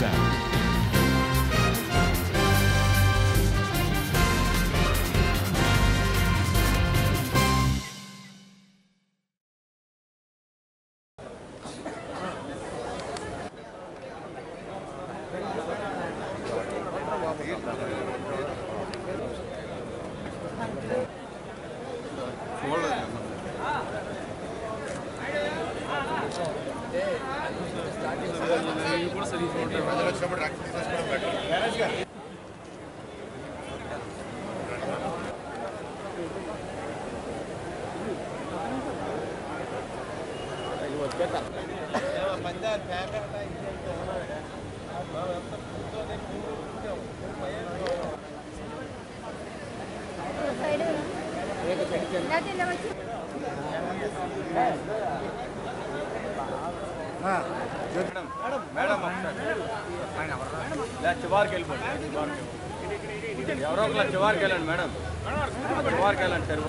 sound. చివరికి వెళ్ళిపోండి చివరికి ఎవరో ఒకలా చివరికి వెళ్ళండి మేడం చివరికి వెళ్ళండి తెరువు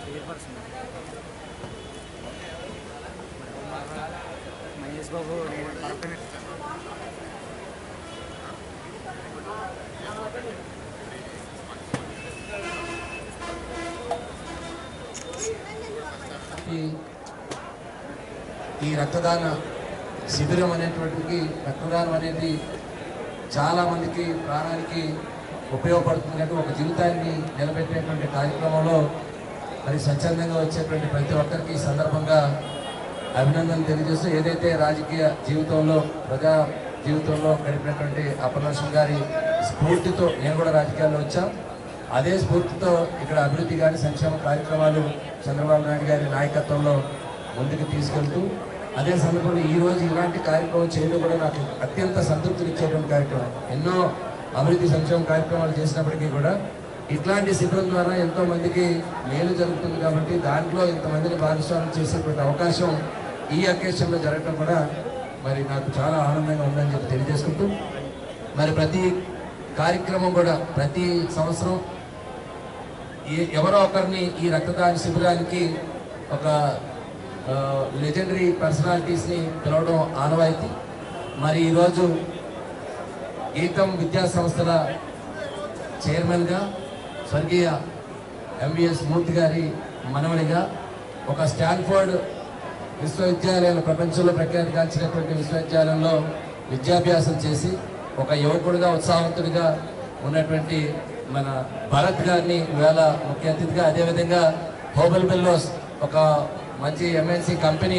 మహేష్ బాబు ఈ- ఈ రక్తదాన శిబిరం అనేటువంటిది రక్తదానం అనేది చాలా మందికి ప్రాణానికి ఉపయోగపడుతుంది కాబట్టి ఒక జీవితాన్ని నిలబెట్టేటువంటి కార్యక్రమంలో మరి స్వచ్ఛందంగా వచ్చేటువంటి ప్రతి ఒక్కరికి ఈ సందర్భంగా అభినందనలు తెలియజేస్తూ ఏదైతే రాజకీయ జీవితంలో ప్రజా జీవితంలో గడిపినటువంటి అపర్ణేశ్వర గారి స్ఫూర్తితో నేను కూడా రాజకీయాల్లో వచ్చా అదే స్ఫూర్తితో ఇక్కడ అభివృద్ధి కానీ సంక్షేమ కార్యక్రమాలు చంద్రబాబు నాయుడు గారి నాయకత్వంలో ముందుకు తీసుకెళ్తూ అదే సందర్భంలో ఈ రోజు ఇలాంటి కార్యక్రమం చేయడం కూడా నాకు అత్యంత సంతృప్తినిచ్చేటువంటి కార్యక్రమం ఎన్నో అభివృద్ధి సంక్షేమ కార్యక్రమాలు చేసినప్పటికీ కూడా ఇట్లాంటి శిబిరం ద్వారా ఎంతో మందికి మేలు జరుగుతుంది కాబట్టి దాంట్లో ఇంతమందిని భాగస్వామ్యం చేసేటువంటి అవకాశం ఈ అకేషన్లో జరగడం కూడా మరి నాకు చాలా ఆనందంగా ఉందని చెప్పి తెలియజేసుకుంటూ మరి ప్రతి కార్యక్రమం కూడా ప్రతి సంవత్సరం ఏ- ఎవరో ఒకరిని ఈ రక్తదాన శిబిరానికి ఒక లెజెండరీ పర్సనాలిటీస్ని పిలవడం ఆనవాయితీ మరి ఈరోజు గీతం విద్యా సంస్థల చైర్మన్గా స్వర్గీయ ఎంవిఎస్ మూర్తి గారి మనవడిగా ఒక స్టాన్ఫోర్డ్ విశ్వవిద్యాలయాల ప్రపంచంలో ప్రఖ్యాతిగాంచినటువంటి విశ్వవిద్యాలయంలో విద్యాభ్యాసం చేసి ఒక యువకుడిగా ఉత్సాహవంతుడిగా ఉన్నటువంటి మన భరత్ గారిని ఇవాళ ముఖ్య అతిథిగా అదేవిధంగా హోబల్ బెల్లోస్ ఒక మంచి ఎంఎన్సి కంపెనీ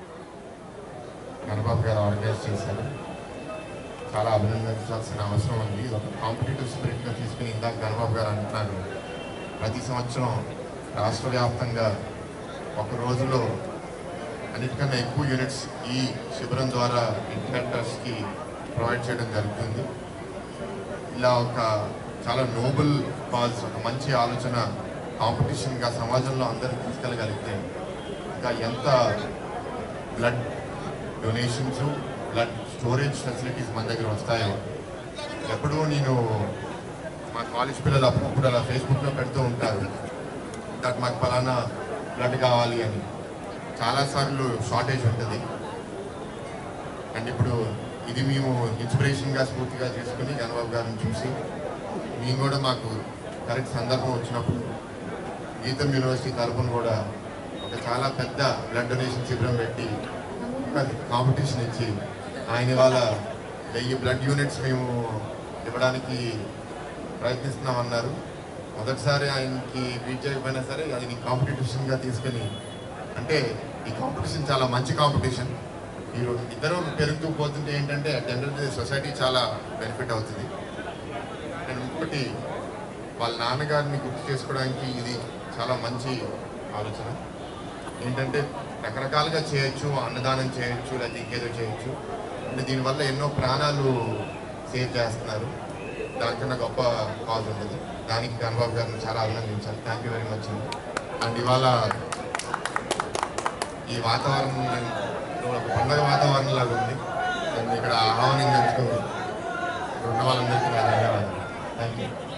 గణబాబు గారు ఆర్గనైజ్ చేశారు చాలా అభినందించాల్సిన అవసరం ఉంది ఇది ఒక కాంపిటేటివ్ స్పిరిట్గా తీసుకుని ఇందాక గణబాబు గారు అంటున్నారు ప్రతి సంవత్సరం రాష్ట్ర వ్యాప్తంగా ఒక రోజులో అన్నిటికన్నా ఎక్కువ యూనిట్స్ ఈ శిబిరం ద్వారా ఇంటర్నెటర్స్కి ప్రొవైడ్ చేయడం జరుగుతుంది ఇలా ఒక చాలా నోబుల్ కాజ్ ఒక మంచి ఆలోచన కాంపిటీషన్గా సమాజంలో అందరూ తీసుకెళ్ళగలిగితే ఇంకా ఎంత blood donations blood storage facilities మన దగ్గర వస్తాయో ఎప్పుడూ నేను మా కాలేజ్ పిల్లలు అప్పుడప్పుడు అలా ఫేస్బుక్లో పెడుతూ ఉంటారు దట్ మాకు ఫలానా బ్లడ్ కావాలి అని చాలాసార్లు షార్టేజ్ ఉంటుంది అండ్ ఇప్పుడు ఇది మేము ఇన్స్పిరేషన్గా స్ఫూర్తిగా చేసుకుని గణబాబు గారిని చూసి మేము కూడా మాకు కరెక్ట్ సందర్భం వచ్చినప్పుడు గీతం యూనివర్సిటీ తరపున కూడా ఒక చాలా పెద్ద బ్లడ్ డొనేషన్ శిబిరం పెట్టి ఒక కాంపిటీషన్ ఇచ్చి ఆయన ఇవాళ వెయ్యి బ్లడ్ యూనిట్స్ మేము ఇవ్వడానికి ప్రయత్నిస్తున్నామన్నారు మొదటిసారి ఆయనకి బీట్ చేయకపోయినా సరే అది కాంపిటీషన్గా తీసుకొని అంటే ఈ కాంపిటీషన్ చాలా మంచి కాంపిటీషన్ ఈ రో- ఇద్దరు పెరుగుతూ పోతుంటే ఏంటంటే జనరల్ సొసైటీ చాలా బెనిఫిట్ అవుతుంది అండ్ ఇంకొకటి వాళ్ళ నాన్నగారిని గుర్తు చేసుకోవడానికి ఇది చాలా మంచి ఆలోచన ఏంటంటే రకరకాలుగా చేయొచ్చు అన్నదానం చేయొచ్చు లేకపోతే ఇంకేదో చేయొచ్చు అంటే దీనివల్ల ఎన్నో ప్రాణాలు సేవ్ చేస్తున్నారు దానికన్నా గొప్ప కాజ్ ఉండదు దానికి గణబాబు గారిని చాలా అభినందించాలి thank you very much and ఇవాళ ఈ వాతావరణం ఒక పండగ వాతావరణం లాగా ఉంది అండ్ ఇక్కడ ఆహ్వానించినందుకు ఇక్కడ ఉన్న వాళ్ళందరికీ నా ధన్యవాదాలు థ్యాంక్ యూ